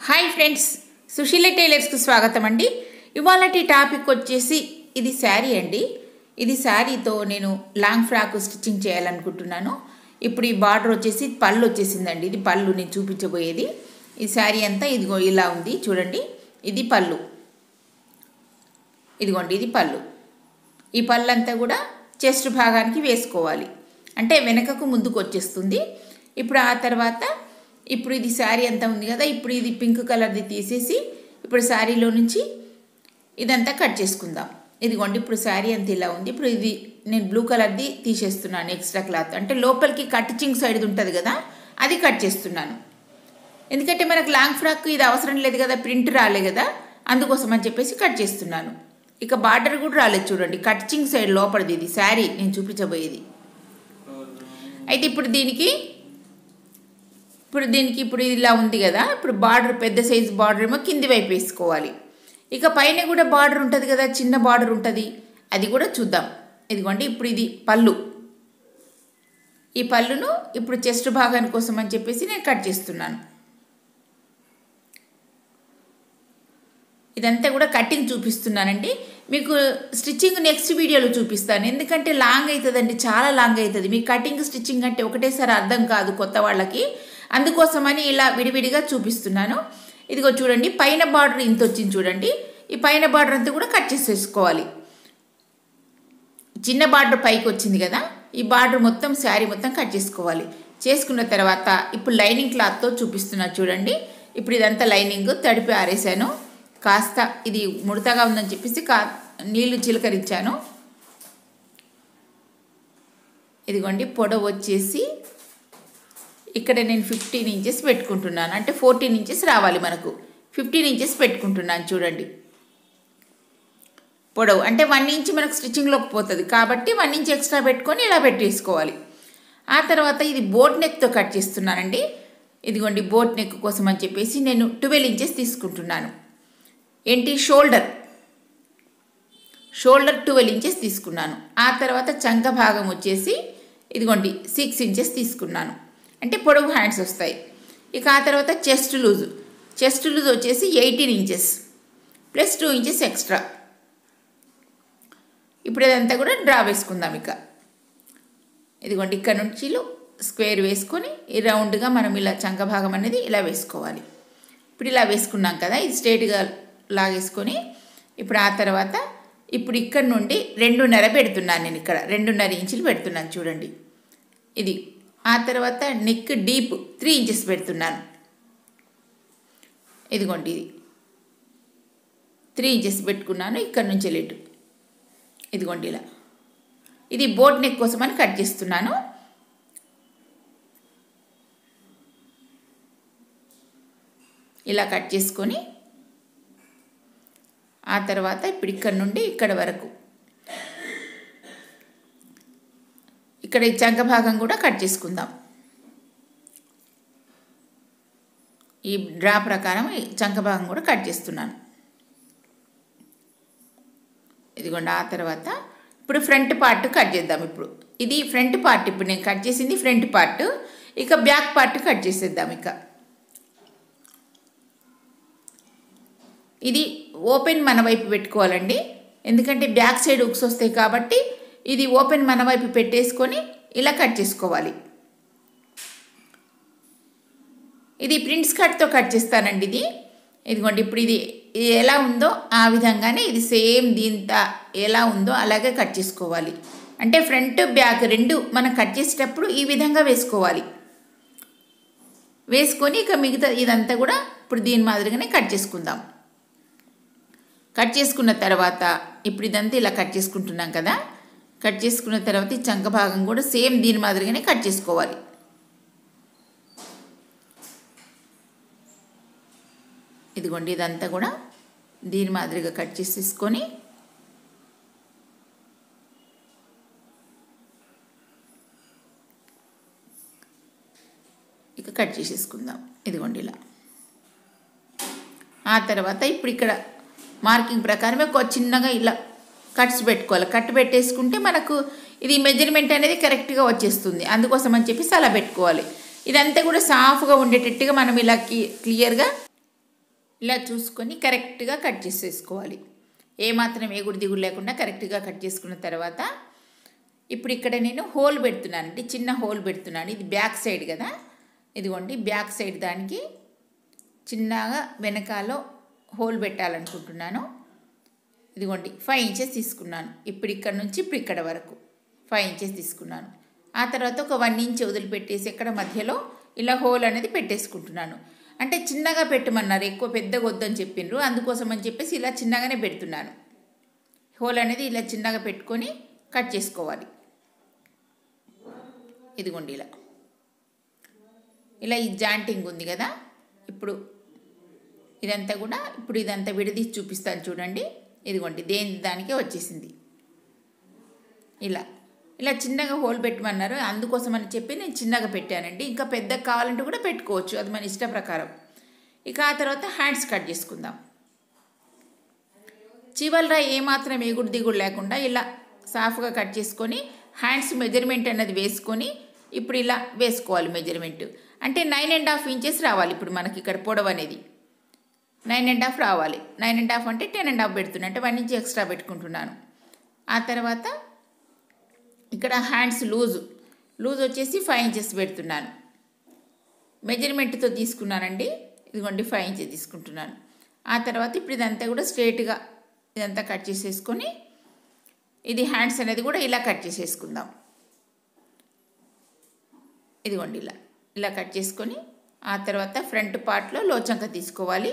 hi friends Susheela టైలర్స్కి స్వాగతం అండి ఇవాళటి topic వచ్చేసి ఇది శారీ అండి ఇది శారీతో నేను లాంగ్ ఫ్రాక్ స్టిచ్చింగ్ చేయాలనుకుంటున్నాను ఇప్పుడు ఈ బార్డర్ వచ్చేసి పళ్ళు వచ్చేసిందండి ఇది పళ్ళు నేను చూపించబోయేది ఈ శారీ అంతా ఇదిగో ఇలా ఉంది చూడండి ఇది పళ్ళు ఇదిగోండి ఇది పళ్ళు ఈ పళ్ళు అంతా కూడా చెస్ట్ భాగానికి వేసుకోవాలి అంటే వెనకకు ముందుకు వచ్చేస్తుంది ఇప్పుడు ఆ తర్వాత ఇప్పుడు ఇది శారీ అంతా ఉంది కదా ఇప్పుడు ఇది పింక్ కలర్ది తీసేసి ఇప్పుడు శారీలో నుంచి ఇదంతా కట్ చేసుకుందాం ఇదిగోండి ఇప్పుడు శారీ అంతా ఇలా ఉంది ఇప్పుడు ఇది నేను బ్లూ కలర్ది తీసేస్తున్నాను ఎక్స్ట్రా క్లాత్ అంటే లోపలికి కట్టింగ్ సైడ్ ఉంటుంది కదా అది కట్ చేస్తున్నాను ఎందుకంటే మనకు లాంగ్ ఫ్రాక్ ఇది అవసరం లేదు కదా ప్రింట్ రాలే కదా అందుకోసం అని చెప్పేసి కట్ చేస్తున్నాను ఇక బార్డర్ కూడా రాలేదు చూడండి కట్చింగ్ సైడ్ లోపలిది ఇది శారీ నేను చూపించబోయేది అయితే ఇప్పుడు దీనికి ఇప్పుడు దీనికి ఇప్పుడు ఇలా ఉంది కదా ఇప్పుడు బార్డర్ పెద్ద సైజు బార్డర్ ఏమో కింది వైపు వేసుకోవాలి ఇక పైన కూడా బార్డర్ ఉంటుంది కదా చిన్న బార్డర్ ఉంటుంది అది కూడా చూద్దాం ఇదిగోండి ఇప్పుడు ఇది పళ్ళు ఈ పళ్ళును ఇప్పుడు చెస్ట్ భాగాని కోసం అని చెప్పేసి నేను కట్ చేస్తున్నాను ఇదంతా కూడా కటింగ్ చూపిస్తున్నానండి మీకు స్టిచ్చింగ్ నెక్స్ట్ వీడియోలో చూపిస్తాను ఎందుకంటే లాంగ్ అవుతుందండి చాలా లాంగ్ అవుతుంది మీ కటింగ్ స్టిచ్చింగ్ అంటే ఒకటేసారి అర్థం కాదు కొత్త వాళ్ళకి అందుకోసమని ఇలా విడివిడిగా చూపిస్తున్నాను ఇదిగో చూడండి పైన బార్డర్ ఇంత వచ్చింది చూడండి ఈ పైన బార్డర్ అంతా కూడా కట్ చేసేసుకోవాలి చిన్న బార్డర్ పైకి వచ్చింది కదా ఈ బార్డర్ మొత్తం శారీ మొత్తం కట్ చేసుకోవాలి చేసుకున్న తర్వాత ఇప్పుడు లైనింగ్ క్లాత్తో చూపిస్తున్నా చూడండి ఇప్పుడు ఇదంతా లైనింగ్ తడిపి ఆరేసాను కాస్త ఇది ముడతగా ఉందని చెప్పేసి కా నీళ్లు చిలకరించాను ఇదిగోండి పొడవు వచ్చేసి ఇక్కడ నేను ఫిఫ్టీన్ ఇంచెస్ పెట్టుకుంటున్నాను అంటే ఫోర్టీన్ ఇంచెస్ రావాలి మనకు ఫిఫ్టీన్ ఇంచెస్ పెట్టుకుంటున్నాను చూడండి పొడవు అంటే వన్ ఇంచ్ మనకు స్టిచ్చింగ్లోకి పోతుంది కాబట్టి వన్ ఇంచ్ ఎక్స్ట్రా పెట్టుకొని ఇలా పెట్టేసుకోవాలి ఆ తర్వాత ఇది బోట్ నెక్తో కట్ చేస్తున్నానండి ఇదిగోండి బోట్ నెక్ కోసం అని చెప్పేసి నేను ట్వెల్వ్ ఇంచెస్ తీసుకుంటున్నాను ఏంటి షోల్డర్ షోల్డర్ ట్వెల్వ్ ఇంచెస్ తీసుకున్నాను ఆ తర్వాత చంక భాగం వచ్చేసి ఇదిగోండి సిక్స్ ఇంచెస్ తీసుకున్నాను అంటే పొడవు హ్యాండ్స్ వస్తాయి ఇక ఆ తర్వాత చెస్ట్ లూజ్ చెస్ట్ లూజ్ వచ్చేసి eighteen inches plus two inches extra ఇప్పుడు ఇదంతా కూడా డ్రా వేసుకుందాం ఇక ఇదిగోండి ఇక్కడ నుంచి స్క్వేర్ వేసుకొని ఈ రౌండ్గా మనం ఇలా చంక భాగం అనేది ఇలా వేసుకోవాలి ఇప్పుడు ఇలా వేసుకున్నాం కదా ఇది స్ట్రేట్గా లాగేసుకొని ఇప్పుడు ఆ తర్వాత ఇప్పుడు ఇక్కడ నుండి రెండున్నర పెడుతున్నాను నేను ఇక్కడ రెండున్నర ఇంచులు పెడుతున్నాను చూడండి ఇది ఆ తర్వాత నెక్ డీప్ త్రీ ఇంచెస్ పెడుతున్నాను ఇదిగోండి ఇది త్రీ ఇంచెస్ పెట్టుకున్నాను ఇక్కడ నుంచి లేటు ఇదిగోండి ఇలా ఇది బోట్ నెక్ కోసం అని కట్ చేస్తున్నాను ఇలా కట్ చేసుకొని ఆ తర్వాత ఇప్పుడు ఇక్కడ నుండి ఇక్కడ వరకు ఇక్కడ ఈ చంక భాగం కూడా కట్ చేసుకుందాం ఈ డ్రా ప్రకారం ఈ చంక భాగం కూడా కట్ చేస్తున్నాను ఇదిగోండి ఆ తర్వాత ఇప్పుడు ఫ్రంట్ పార్ట్ కట్ చేద్దాం ఇప్పుడు ఇది ఫ్రంట్ పార్ట్ ఇప్పుడు నేను కట్ చేసింది ఫ్రంట్ పార్ట్ ఇక బ్యాక్ పార్ట్ కట్ చేసేద్దాం ఇక ఇది ఓపెన్ మన వైపు పెట్టుకోవాలండి ఎందుకంటే బ్యాక్ సైడ్ ఉక్స్ వస్తాయి కాబట్టి ఇది ఓపెన్ మన వైపు పెట్టేసుకొని ఇలా కట్ చేసుకోవాలి ఇది ప్రింట్స్ కట్తో కట్ చేస్తానండి ఇది ఇదిగోండి ఇప్పుడు ఇది ఇది ఎలా ఉందో ఆ విధంగానే ఇది సేమ్ దీంతో ఎలా ఉందో అలాగే కట్ చేసుకోవాలి అంటే ఫ్రంట్ బ్యాక్ రెండు మనం కట్ చేసేటప్పుడు ఈ విధంగా వేసుకోవాలి వేసుకొని ఇక మిగతా ఇదంతా కూడా ఇప్పుడు దీని మాదిరిగానే కట్ చేసుకుందాం కట్ చేసుకున్న తర్వాత ఇప్పుడు ఇదంతా ఇలా కట్ చేసుకుంటున్నాం కదా కట్ చేసుకున్న తర్వాత ఈ చంక భాగం కూడా సేమ్ దీని మాదిరిగానే కట్ చేసుకోవాలి ఇదిగోండి ఇదంతా కూడా దీని మాదిరిగా కట్ చేసేసుకొని ఇక కట్ చేసేసుకుందాం ఇదిగోండి ఇలా ఆ తర్వాత ఇప్పుడు ఇక్కడ మార్కింగ్ ప్రకారమే ఒక చిన్నగా ఇలా కట్స్ పెట్టుకోవాలి కట్ పెట్టేసుకుంటే మనకు ఇది మెజర్మెంట్ అనేది కరెక్ట్గా వచ్చేస్తుంది అందుకోసం అని చెప్పేసి అలా పెట్టుకోవాలి ఇదంతా కూడా సాఫ్గా ఉండేటట్టుగా మనం ఇలా క్లియర్గా ఇలా చూసుకొని కరెక్ట్గా కట్ చేసేసుకోవాలి ఏమాత్రం ఎగుడు దిగుడు లేకుండా కరెక్ట్గా కట్ చేసుకున్న తర్వాత ఇప్పుడు ఇక్కడ నేను హోల్ పెడుతున్నాను అంటే చిన్న హోల్ పెడుతున్నాను ఇది బ్యాక్ సైడ్ కదా ఇదిగోండి బ్యాక్ సైడ్ దానికి చిన్నగా వెనకాల హోల్ పెట్టాలనుకుంటున్నాను ఇదిగోండి ఫైవ్ ఇంచెస్ తీసుకున్నాను ఇప్పుడు ఇక్కడ నుంచి ఇప్పుడు ఇక్కడ వరకు ఫైవ్ ఇంచెస్ తీసుకున్నాను ఆ తర్వాత ఒక వన్ ఇంచ్ వదిలిపెట్టేసి ఇక్కడ మధ్యలో ఇలా హోల్ అనేది పెట్టేసుకుంటున్నాను అంటే చిన్నగా పెట్టమన్నారు ఎక్కువ పెద్దగా వద్దని చెప్పిండ్రు అందుకోసం అని చెప్పేసి ఇలా చిన్నగానే పెడుతున్నాను హోల్ అనేది ఇలా చిన్నగా పెట్టుకొని కట్ చేసుకోవాలి ఇదిగోండి ఇలా ఇలా ఈ జాంటింగ్ ఉంది కదా ఇప్పుడు ఇదంతా కూడా ఇప్పుడు ఇదంతా విడదీసి చూపిస్తాను చూడండి ఇదిగోండి దేని దానికే వచ్చేసింది ఇలా ఇలా చిన్నగా హోల్ పెట్టమన్నారు అందుకోసం అని చెప్పి నేను చిన్నగా పెట్టానండి ఇంకా పెద్దగా కావాలంటే కూడా పెట్టుకోవచ్చు అది మన ఇష్ట ప్రకారం ఇక ఆ తర్వాత హ్యాండ్స్ కట్ చేసుకుందాం చివరిలో ఏమాత్రం ఎగుడు దిగుడు లేకుండా ఇలా సాఫ్గా కట్ చేసుకొని హ్యాండ్స్ మెజర్మెంట్ అన్నది వేసుకొని ఇప్పుడు ఇలా వేసుకోవాలి మెజర్మెంట్ అంటే నైన్ అండ్ హాఫ్ ఇంచెస్ రావాలి ఇప్పుడు మనకి ఇక్కడ పొడవు అనేది నైన్ అండ్ హాఫ్ రావాలి నైన్ అండ్ హాఫ్ అంటే టెన్ అండ్ హాఫ్ పెడుతున్నా అంటే వన్ ఇంచ్ ఎక్స్ట్రా పెట్టుకుంటున్నాను ఆ తర్వాత ఇక్కడ హ్యాండ్స్ లూజు లూజ్ వచ్చేసి ఫైవ్ ఇంచెస్ పెడుతున్నాను మెజర్మెంట్తో తీసుకున్నానండి ఇదిగోండి ఫైవ్ ఇంచెస్ తీసుకుంటున్నాను ఆ తర్వాత ఇప్పుడు ఇదంతా కూడా స్ట్రేట్గా ఇదంతా కట్ చేసేసుకొని ఇది హ్యాండ్స్ అనేది కూడా ఇలా కట్ చేసేసుకుందాం ఇదిగోండి ఇలా ఇలా కట్ చేసుకొని ఆ తర్వాత ఫ్రంట్ పార్ట్లో లోచంక తీసుకోవాలి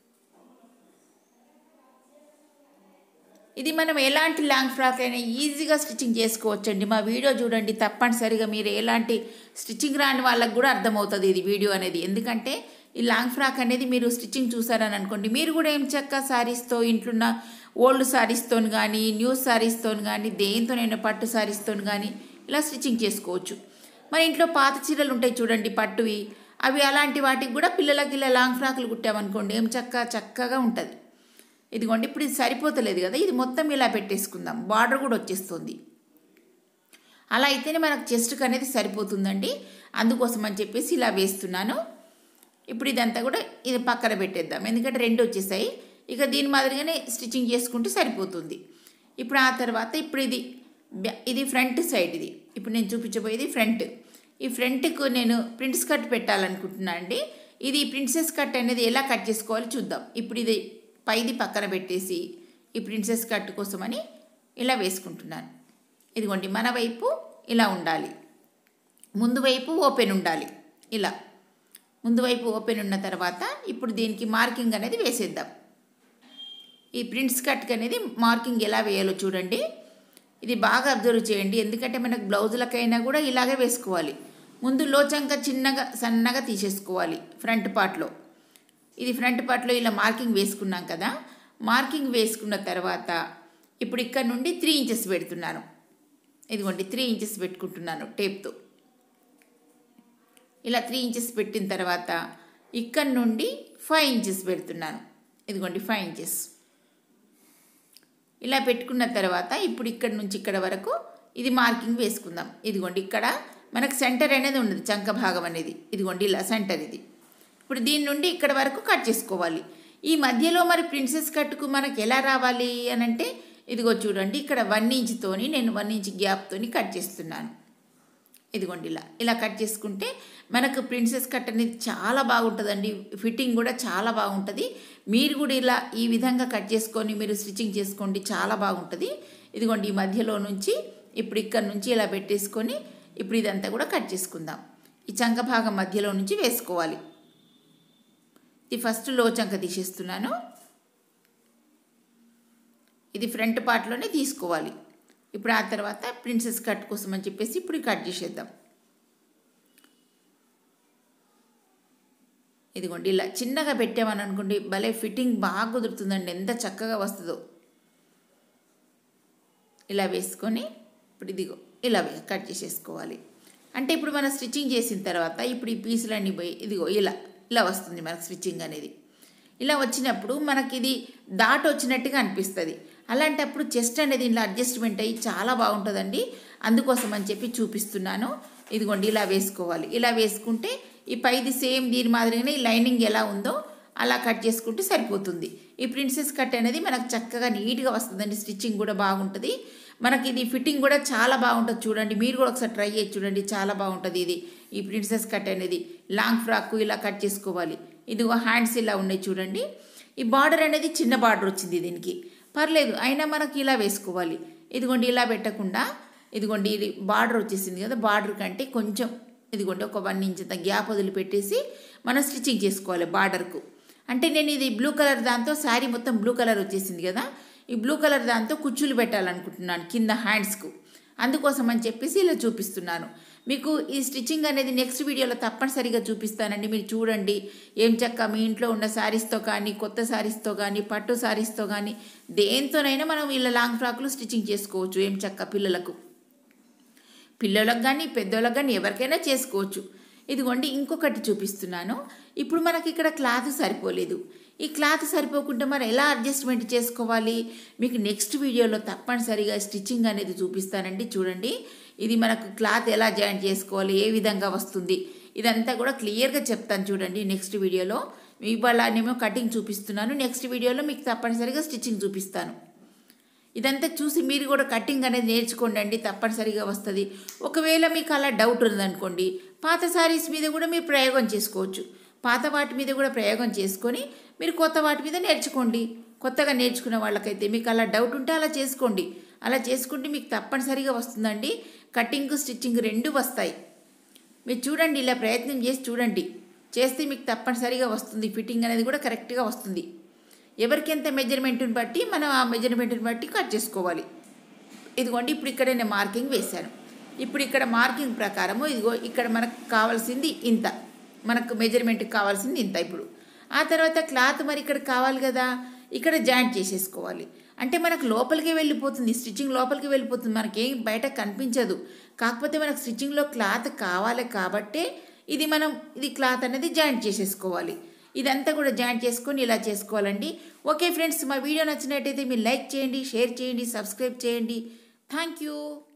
ఇది మనం ఎలాంటి లాంగ్ ఫ్రాక్ అయినా ఈజీగా స్టిచ్చింగ్ చేసుకోవచ్చండి మా వీడియో చూడండి తప్పనిసరిగా మీరు ఎలాంటి స్టిచ్చింగ్ రాని వాళ్ళకు కూడా అర్థమవుతుంది ఇది వీడియో అనేది ఎందుకంటే ఈ లాంగ్ ఫ్రాక్ అనేది మీరు స్టిచ్చింగ్ చూసారని అనుకోండి మీరు కూడా ఏం చక్క శారీస్తో ఇంట్లున్న ఓల్డ్ శారీస్తో కానీ న్యూ శారీస్తో కానీ దేంతోనైనా పట్టు శారీస్తో కానీ ఇలా స్టిచ్చింగ్ చేసుకోవచ్చు మన ఇంట్లో పాత చీరలు ఉంటాయి చూడండి పట్టువి అవి అలాంటి వాటికి కూడా పిల్లలకి ఇలా లాంగ్ ఫ్రాకులు కుట్టామనుకోండి ఏం చక్క చక్కగా ఉంటుంది ఇదిగోండి ఇప్పుడు ఇది సరిపోతలేదు కదా ఇది మొత్తం ఇలా పెట్టేసుకుందాం బార్డర్ కూడా వచ్చేస్తుంది అలా అయితేనే మనకు చెస్ట్కి అనేది సరిపోతుందండి అందుకోసం అని చెప్పేసి ఇలా వేస్తున్నాను ఇప్పుడు ఇదంతా కూడా ఇది పక్కన పెట్టేద్దాం ఎందుకంటే రెండు వచ్చేసాయి ఇక దీని మాదిరిగానే స్టిచ్చింగ్ చేసుకుంటే సరిపోతుంది ఇప్పుడు ఆ తర్వాత ఇప్పుడు ఇది ఇది ఫ్రంట్ సైడ్ ఇది ఇప్పుడు నేను చూపించబోయేది ఫ్రంట్ ఈ ఫ్రంట్కు నేను ప్రిన్స్ కట్ పెట్టాలనుకుంటున్నాను అండి ఇది ప్రిన్సెస్ కట్ అనేది ఎలా కట్ చేసుకోవాలో చూద్దాం ఇప్పుడు ఇది పైది పక్కన పెట్టేసి ఈ ప్రిన్సెస్ కట్ కోసమని ఇలా వేసుకుంటున్నాను ఇదిగోండి మన వైపు ఇలా ఉండాలి ముందు వైపు ఓపెన్ ఉండాలి ఇలా ముందు వైపు ఓపెన్ ఉన్న తర్వాత ఇప్పుడు దీనికి మార్కింగ్ అనేది వేసేద్దాం ఈ ప్రింట్స్ కట్కి అనేది మార్కింగ్ ఎలా వేయాలో చూడండి ఇది బాగా అబ్జర్వ్ చేయండి ఎందుకంటే మనకు బ్లౌజులకైనా కూడా ఇలాగే వేసుకోవాలి ముందు లోచంక చిన్నగా సన్నగా తీసేసుకోవాలి ఫ్రంట్ పార్ట్లో ఇది ఫ్రంట్ పార్ట్లో ఇలా మార్కింగ్ వేసుకున్నాం కదా మార్కింగ్ వేసుకున్న తర్వాత ఇప్పుడు ఇక్కడ నుండి త్రీ ఇంచెస్ పెడుతున్నాను ఇదిగోండి త్రీ ఇంచెస్ పెట్టుకుంటున్నాను టేప్తో ఇలా త్రీ ఇంచెస్ పెట్టిన తర్వాత ఇక్కడ నుండి ఫైవ్ ఇంచెస్ పెడుతున్నాను ఇదిగోండి ఫైవ్ ఇంచెస్ ఇలా పెట్టుకున్న తర్వాత ఇప్పుడు ఇక్కడ నుంచి ఇక్కడ వరకు ఇది మార్కింగ్ వేసుకుందాం ఇదిగోండి ఇక్కడ మనకు సెంటర్ అనేది ఉండదు చంక భాగం అనేది ఇదిగోండి ఇలా సెంటర్ ఇది ఇప్పుడు దీని నుండి ఇక్కడ వరకు కట్ చేసుకోవాలి ఈ మధ్యలో మరి ప్రిన్సెస్ కట్టుకు మనకు ఎలా రావాలి అని అంటే ఇదిగో చూడండి ఇక్కడ వన్ ఇంచ్తోని నేను వన్ ఇంచ్ గ్యాప్తోని కట్ చేస్తున్నాను ఇదిగోండి ఇలా ఇలా కట్ చేసుకుంటే మనకు ప్రిన్సెస్ కట్ అనేది చాలా బాగుంటుందండి ఫిట్టింగ్ కూడా చాలా బాగుంటుంది మీరు కూడా ఇలా ఈ విధంగా కట్ చేసుకొని మీరు స్టిచ్చింగ్ చేసుకోండి చాలా బాగుంటుంది ఇదిగోండి ఈ మధ్యలో నుంచి ఇప్పుడు ఇక్కడ నుంచి ఇలా పెట్టేసుకొని ఇప్పుడు ఇదంతా కూడా కట్ చేసుకుందాం ఈ చంక భాగం మధ్యలో నుంచి వేసుకోవాలి ఇది ఫస్ట్ లో చంక తీసేస్తున్నాను ఇది ఫ్రంట్ పార్ట్లోనే తీసుకోవాలి ఇప్పుడు ఆ తర్వాత ప్రిన్సెస్ కట్ కోసం అని చెప్పేసి ఇప్పుడు కట్ చేసేద్దాం ఇదిగోండి ఇలా చిన్నగా పెట్టామని అనుకోండి భలే ఫిట్టింగ్ బాగా కుదురుతుందండి ఎంత చక్కగా వస్తుందో ఇలా వేసుకొని ఇప్పుడు ఇదిగో ఇలా కట్ చేసేసుకోవాలి అంటే ఇప్పుడు మనం స్టిచ్చింగ్ చేసిన తర్వాత ఇప్పుడు ఈ పీసులన్నీ పోయి ఇదిగో ఇలా ఇలా వస్తుంది మనకు స్టిచ్చింగ్ అనేది ఇలా వచ్చినప్పుడు మనకి ఇది దాట వచ్చినట్టుగా అనిపిస్తుంది అలాంటప్పుడు చెస్ట్ అనేది ఇలా అడ్జస్ట్మెంట్ అయ్యి చాలా బాగుంటుందండి అందుకోసం అని చెప్పి చూపిస్తున్నాను ఇదిగోండి ఇలా వేసుకోవాలి ఇలా వేసుకుంటే ఈ పైది సేమ్ దీని మాదిరిగానే ఈ లైనింగ్ ఎలా ఉందో అలా కట్ చేసుకుంటే సరిపోతుంది ఈ ప్రిన్సెస్ కట్ అనేది మనకు చక్కగా నీట్గా వస్తుందండి స్టిచ్చింగ్ కూడా బాగుంటుంది మనకి ఇది ఫిట్టింగ్ కూడా చాలా బాగుంటుంది చూడండి మీరు కూడా ఒకసారి ట్రై చేసి చూడండి చాలా బాగుంటుంది ఇది ఈ ప్రిన్సెస్ కట్ అనేది లాంగ్ ఫ్రాక్ ఇలా కట్ చేసుకోవాలి ఇదిగో హ్యాండ్స్ ఇలా ఉన్నాయి చూడండి ఈ బార్డర్ అనేది చిన్న బార్డర్ వచ్చింది దీనికి పర్లేదు అయినా మనకి ఇలా వేసుకోవాలి ఇదిగోండి ఇలా పెట్టకుండా ఇదిగోండి ఇది బార్డర్ వచ్చేసింది కదా బార్డర్ కంటే కొంచెం ఇదిగోండి ఒక వన్ ఇంచ్ అంత గ్యాప్ వదిలిపెట్టేసి మనం స్టిచ్చింగ్ చేసుకోవాలి బార్డర్కు అంటే నేను ఇది బ్లూ కలర్ దాంతో శారీ మొత్తం బ్లూ కలర్ వచ్చేసింది కదా ఈ బ్లూ కలర్ దాంతో కుచ్చులు పెట్టాలనుకుంటున్నాను కింద హ్యాండ్స్కు అందుకోసం అని చెప్పేసి ఇలా చూపిస్తున్నాను మీకు ఈ స్టిచ్చింగ్ అనేది నెక్స్ట్ వీడియోలో తప్పనిసరిగా చూపిస్తానండి మీరు చూడండి ఏం చక్క మీ ఇంట్లో ఉన్న శారీస్తో కానీ కొత్త శారీస్తో కానీ పట్టు శారీస్తో కానీ దేంతోనైనా మనం వీళ్ళ లాంగ్ ఫ్రాక్లు స్టిచ్చింగ్ చేసుకోవచ్చు ఏం చక్క పిల్లలకు పిల్లలకు కానీ పెద్దోళ్ళకి కానీ ఎవరికైనా చేసుకోవచ్చు ఇదిగోండి ఇంకొకటి చూపిస్తున్నాను ఇప్పుడు మనకి ఇక్కడ క్లాత్ సరిపోలేదు ఈ క్లాత్ సరిపోకుండా మరి ఎలా అడ్జస్ట్మెంట్ చేసుకోవాలి మీకు నెక్స్ట్ వీడియోలో తప్పనిసరిగా స్టిచ్చింగ్ అనేది చూపిస్తానండి చూడండి ఇది మనకు క్లాత్ ఎలా జాయిన్ చేసుకోవాలి ఏ విధంగా వస్తుంది ఇదంతా కూడా క్లియర్గా చెప్తాను చూడండి నెక్స్ట్ వీడియోలో ఇవాళనేమో కటింగ్ చూపిస్తున్నాను నెక్స్ట్ వీడియోలో మీకు తప్పనిసరిగా స్టిచ్చింగ్ చూపిస్తాను ఇదంతా చూసి మీరు కూడా కటింగ్ అనేది నేర్చుకోండి అండి తప్పనిసరిగా వస్తుంది ఒకవేళ మీకు అలా డౌట్ ఉందనుకోండి పాత శారీస్ మీద కూడా మీరు ప్రయోగం చేసుకోవచ్చు పాత వాటి మీద కూడా ప్రయోగం చేసుకొని మీరు కొత్త వాటి మీద నేర్చుకోండి కొత్తగా నేర్చుకున్న వాళ్ళకైతే మీకు అలా డౌట్ ఉంటే అలా చేసుకోండి అలా చేసుకుంటే మీకు తప్పనిసరిగా వస్తుందండి కటింగ్ స్టిచ్చింగ్ రెండు వస్తాయి మీరు చూడండి ఇలా ప్రయత్నం చేసి చూడండి చేస్తే మీకు తప్పనిసరిగా వస్తుంది ఫిట్టింగ్ అనేది కూడా కరెక్ట్గా వస్తుంది ఎవరికి ఎంత మెజర్మెంట్ని బట్టి మనం ఆ మెజర్మెంట్ని బట్టి కట్ చేసుకోవాలి ఇదిగోండి ఇప్పుడు ఇక్కడ నేను మార్కింగ్ వేశాను ఇప్పుడు ఇక్కడ మార్కింగ్ ప్రకారము ఇదిగో ఇక్కడ మనకు కావాల్సింది ఇంత మనకు మెజర్మెంట్కి కావాల్సింది ఇంత ఇప్పుడు ఆ తర్వాత క్లాత్ మరి ఇక్కడ కావాలి కదా ఇక్కడ జాయింట్ చేసేసుకోవాలి అంటే మనకు లోపలికి వెళ్ళిపోతుంది స్టిచ్చింగ్ లోపలికి వెళ్ళిపోతుంది మనకేం బయట కనిపించదు కాకపోతే మనకు స్టిచ్చింగ్లో క్లాత్ కావాలి కాబట్టే ఇది మనం ఇది క్లాత్ అనేది జాయింట్ చేసేసుకోవాలి ఇదంతా కూడా జాయింట్ చేసుకొని ఇలా చేసుకోవాలండి ఓకే ఫ్రెండ్స్ మా వీడియో నచ్చినట్టయితే మీరు లైక్ చేయండి షేర్ చేయండి సబ్స్క్రైబ్ చేయండి థ్యాంక్ యూ